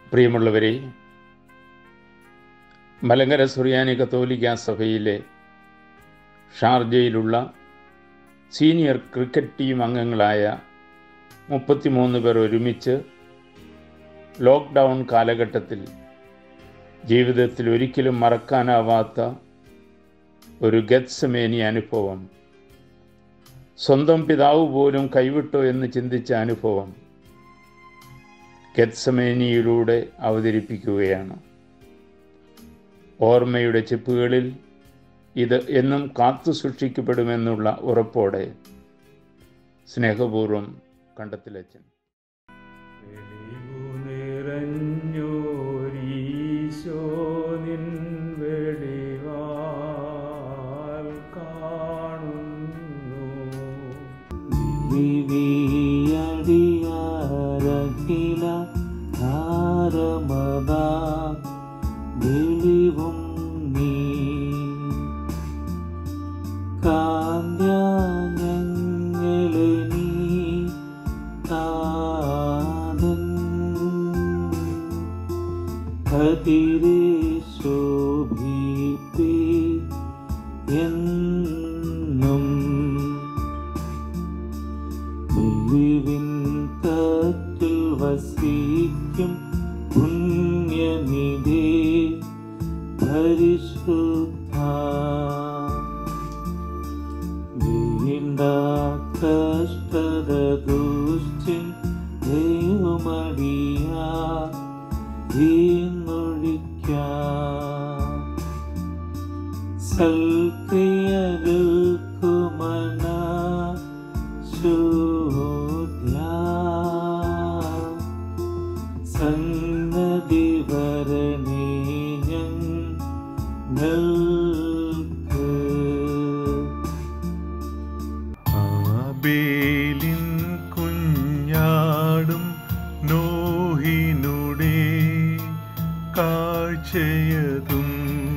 പ്രിയമുള്ളവരെ മലങ്കര സുറിയാനി കത്തോലിക്ക സഭയിലെ ഷാർജയിലുള്ള സീനിയർ ക്രിക്കറ്റ് ടീം അംഗങ്ങളായ മുപ്പത്തിമൂന്ന് പേർ ഒരുമിച്ച് ലോക്ക്ഡൗൺ കാലഘട്ടത്തിൽ ജീവിതത്തിൽ ഒരിക്കലും മറക്കാനാവാത്ത ഒരു ഗത്സമേനി അനുഭവം സ്വന്തം പിതാവ് പോലും കൈവിട്ടോ എന്ന് ചിന്തിച്ച അനുഭവം ഗത്സമേനിയിലൂടെ അവതരിപ്പിക്കുകയാണ് ഓർമ്മയുടെ ചിപ്പുകളിൽ ഇത് എന്നും കാത്തു സൂക്ഷിക്കപ്പെടുമെന്നുള്ള ഉറപ്പോടെ സ്നേഹപൂർവം കണ്ടത്തിലച്ചൻ വെളിവു നിറഞ്ഞോരീശോ നിൻ വെളിവാൽ കാണുന്നു വിളിവിയടിയാരഖില ധാരമതാ വെളിവും നീ കാന്യാഞ്ഞങ്ങളെ നീ താതൻ കതിരെ ശോഭിപ്പേ എന്നും വെളിവിൻ കാറ്റിൽ വസിക്കും പുണ്യനിധേ പരിശുദ്ധ വീണ്ട കഷ്ടത ദുഷ്ടിൻ ദൈവമടിയ വീന്നൊഴിക്കാം സൽക്രിയകൾക്കുമന ശോധ്യ സന്നതി വരണേ ഞങ്ങൾക്ക് ആബേലിൻ കുഞ്ഞാടും നോഹിനുടെ കാഴ്ചയതും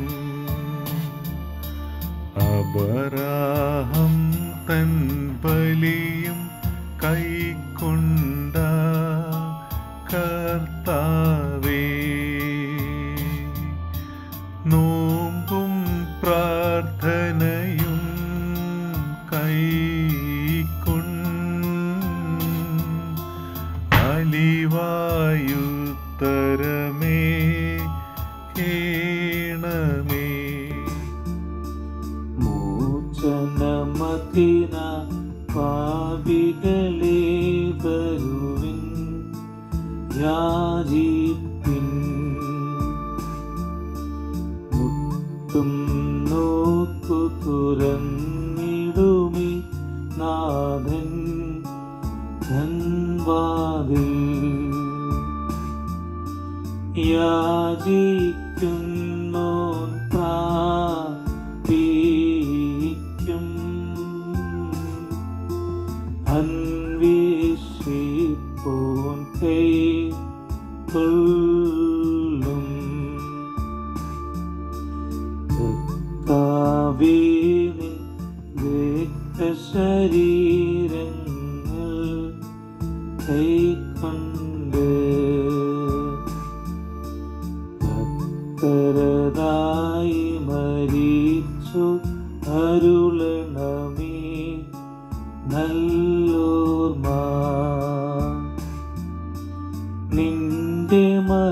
അബരാഹം തൻ ബലിയും കൈക്കൊണ്ട കർത്താവേ നോമ്പും പ്രാർത്ഥനയും കൈക്കൊൺ അലിവായുത്തരമേ കേണമേ മോചനമതിന പാപികളെ വരുവിൻ യാചിപ്പിൻ മുട്ടും നോക്കു തുറന്നിടുമി നാഥൻ ധൻവാതിൽ യാചിക്കുന്നോൻ പ്രാപിക്കും അന്വേഷിപ്പോൻ കൈ കൊള്ളും കർത്താവിനെ ശരീരങ്ങൾ കൈക്കൊണ്ട് ഭക്തരതായി മരിച്ചു അരുളണമേ നല്ലോർമ നിന്റെ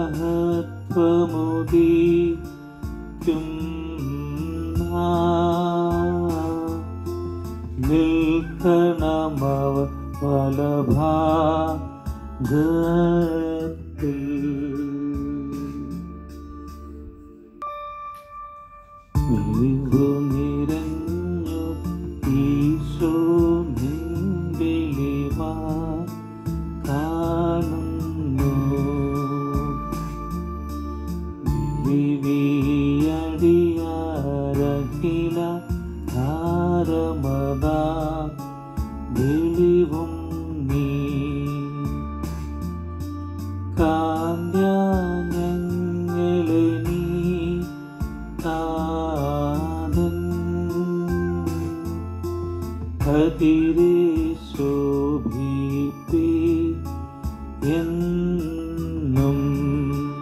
മഹത്വമുദിക്കും നിൽക്കണമവ ഫലഭാഗത്തിൽ വിളിവു നിറഞ്ഞു ഈശോ നിൻവിളിവാ കാണുന്നു വിളിവിയടിയാരഖില ധാരമതാ വെളിവും നീ കാന്യാഞ്ഞങ്ങളെ നീ താതൻ കതിരെ ശോഭിപ്പേ എന്നും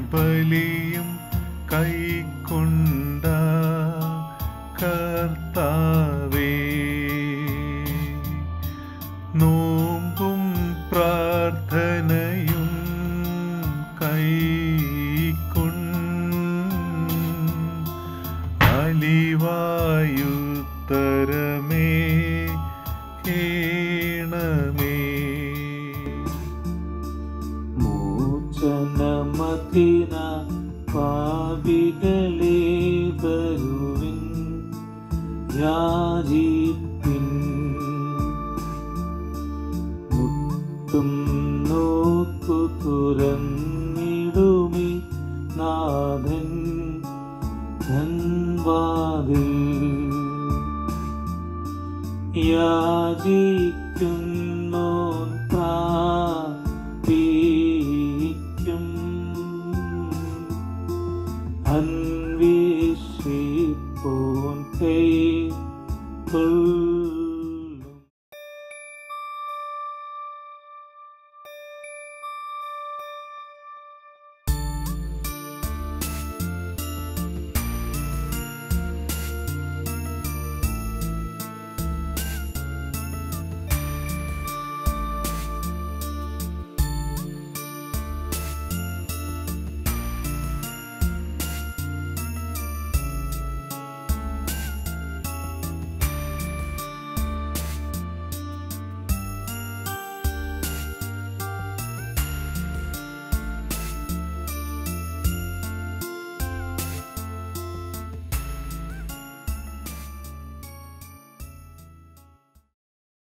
ബലിയും കൈക്കൊണ്ട കർത്താവേ നോമ്പും പ്രാർത്ഥനയും കൈക്കൊണ്ട അലിവായുത്തരമേ കേണമേ മോചനമതിന പാപികളെ വരുവിൻ യാചിപ്പിൻ മുട്ടും നോക്കു തുറന്നിടുമി നാഥൻ ധൻവാതിൽ യാചിക്കുന്നോൻ പ്രാപിക്കും അന്വേഷിപ്പോൻ കൈ കൊള്ളും